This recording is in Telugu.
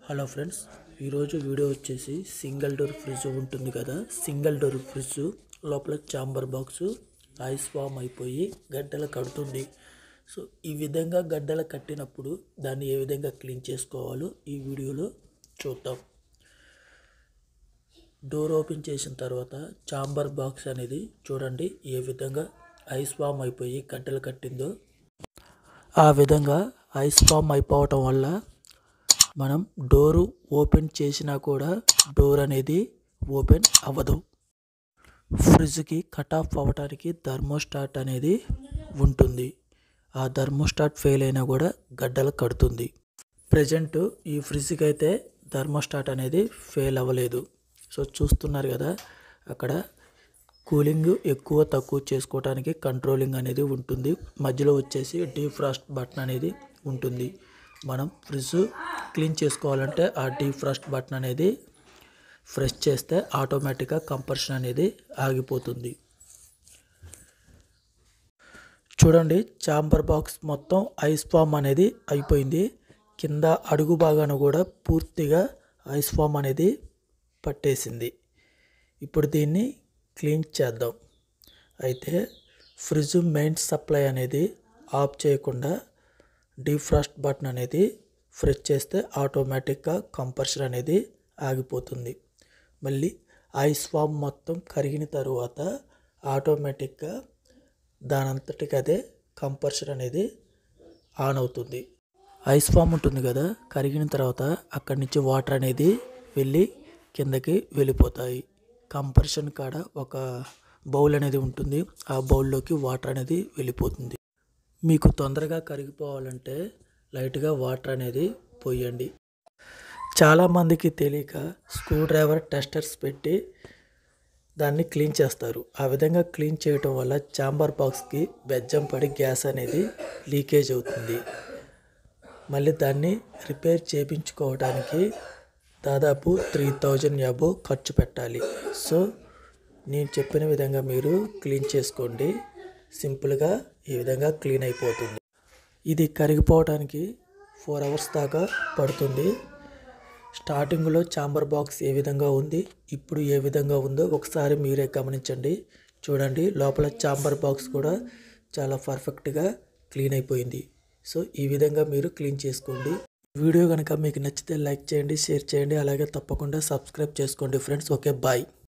హలో ఫ్రెండ్స్ ఈరోజు వీడియో వచ్చేసి సింగిల్ డోర్ ఫ్రిడ్జ్ ఉంటుంది కదా సింగిల్ డోర్ ఫ్రిడ్జ్ లోపల చాంబర్ బాక్స్ ఐస్ ఫామ్ అయిపోయి గడ్డలు కడుతుంది సో ఈ విధంగా గడ్డలు కట్టినప్పుడు దాన్ని ఏ విధంగా క్లీన్ చేసుకోవాలో ఈ వీడియోలో చూద్దాం డోర్ ఓపెన్ చేసిన తర్వాత చాంబర్ బాక్స్ అనేది చూడండి ఏ విధంగా ఐస్ ఫామ్ అయిపోయి గడ్డలు కట్టిందో ఆ విధంగా ఐస్ ఫామ్ అయిపోవటం వల్ల మనం డోరు ఓపెన్ చేసినా కూడా డోర్ అనేది ఓపెన్ అవ్వదు ఫ్రిడ్జ్కి కట్ ఆఫ్ అవ్వటానికి థర్మోస్టాట్ అనేది ఉంటుంది ఆ థర్మోస్టాట్ ఫెయిల్ అయినా కూడా గడ్డలు కడుతుంది ప్రజెంట్ ఈ ఫ్రిడ్జ్కి అయితే థర్మోస్టాట్ అనేది ఫెయిల్ అవ్వలేదు సో చూస్తున్నారు కదా అక్కడ కూలింగ్ ఎక్కువ తక్కువ చేసుకోవడానికి కంట్రోలింగ్ అనేది ఉంటుంది మధ్యలో వచ్చేసి డీఫ్రాస్ట్ బటన్ అనేది ఉంటుంది మనం ఫ్రిడ్జ్ క్లీన్ చేసుకోవాలంటే ఆ డీఫ్రాస్ట్ బటన్ అనేది ఫ్రెష్ చేస్తే ఆటోమేటిక్గా కంపర్షన్ అనేది ఆగిపోతుంది చూడండి చాంబర్ బాక్స్ మొత్తం ఐస్ ఫామ్ అనేది అయిపోయింది కింద అడుగు భాగాన కూడా పూర్తిగా ఐస్ ఫామ్ అనేది పట్టేసింది ఇప్పుడు దీన్ని క్లీన్ చేద్దాం అయితే ఫ్రిడ్జ్ మెయిన్ సప్లై అనేది ఆఫ్ చేయకుండా డీఫ్రాస్ట్ బటన్ అనేది ఫ్రెష్ చేస్తే ఆటోమేటిక్గా కంపర్షన్ అనేది ఆగిపోతుంది మళ్ళీ ఐస్ ఫామ్ మొత్తం కరిగిన తరువాత ఆటోమేటిక్గా దానంతటికి అదే కంపర్షన్ అనేది ఆన్ అవుతుంది ఐస్ ఫామ్ ఉంటుంది కదా కరిగిన తర్వాత అక్కడి నుంచి వాటర్ అనేది వెళ్ళి కిందకి వెళ్ళిపోతాయి కంపర్షన్ కాడ ఒక బౌల్ అనేది ఉంటుంది ఆ బౌల్లోకి వాటర్ అనేది వెళ్ళిపోతుంది మీకు తొందరగా కరిగిపోవాలంటే లైట్గా వాటర్ అనేది పోయండి చాలామందికి తెలియక స్క్రూ డ్రైవర్ టెస్టర్స్ పెట్టి దాన్ని క్లీన్ చేస్తారు ఆ విధంగా క్లీన్ చేయటం వల్ల చాంబర్ బాక్స్కి బెజ్జం పడి గ్యాస్ అనేది లీకేజ్ అవుతుంది మళ్ళీ దాన్ని రిపేర్ చేయించుకోవడానికి దాదాపు త్రీ థౌజండ్ యాబో ఖర్చు పెట్టాలి సో నేను చెప్పిన విధంగా మీరు క్లీన్ చేసుకోండి సింపుల్గా ఈ విధంగా క్లీన్ అయిపోతుంది ఇది కరిగిపోవడానికి ఫోర్ అవర్స్ దాకా పడుతుంది స్టార్టింగ్లో చాంబర్ బాక్స్ ఏ విధంగా ఉంది ఇప్పుడు ఏ విధంగా ఉందో ఒకసారి మీరే గమనించండి చూడండి లోపల చాంబర్ బాక్స్ కూడా చాలా పర్ఫెక్ట్గా క్లీన్ అయిపోయింది సో ఈ విధంగా మీరు క్లీన్ చేసుకోండి వీడియో కనుక మీకు నచ్చితే లైక్ చేయండి షేర్ చేయండి అలాగే తప్పకుండా సబ్స్క్రైబ్ చేసుకోండి ఫ్రెండ్స్ ఓకే బాయ్